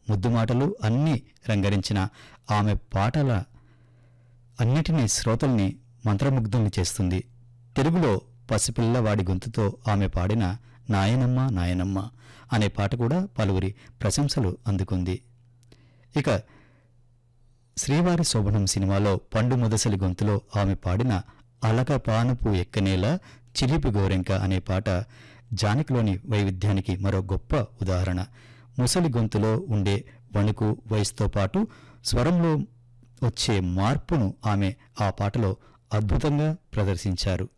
ముద్దు మాటలు అన్నీ రంగరించిన ఆమె పాటల అన్నిటినీ శ్రోతల్ని మంత్రముగ్ధుల్ని చేస్తుంది తెలుగులో పసిపిల్లవాడి గొంతుతో ఆమె పాడిన నాయనమ్మ నాయనమ్మ అనే పాట కూడా పలువురి ప్రశంసలు అందుకుంది ఇక శ్రీవారి శోభనం సినిమాలో పండు మొదసలి గొంతులో ఆమె పాడిన అలక పానుపు ఎక్కనేలా చిలిపి గోరెంక అనే పాట జానకిలోని వైవిధ్యానికి మరో గొప్ప ఉదాహరణ ముసలి గొంతులో ఉండే వణుకు వయసుతో పాటు స్వరంలో వచ్చే మార్పును ఆమె ఆ పాటలో అద్భుతంగా ప్రదర్శించారు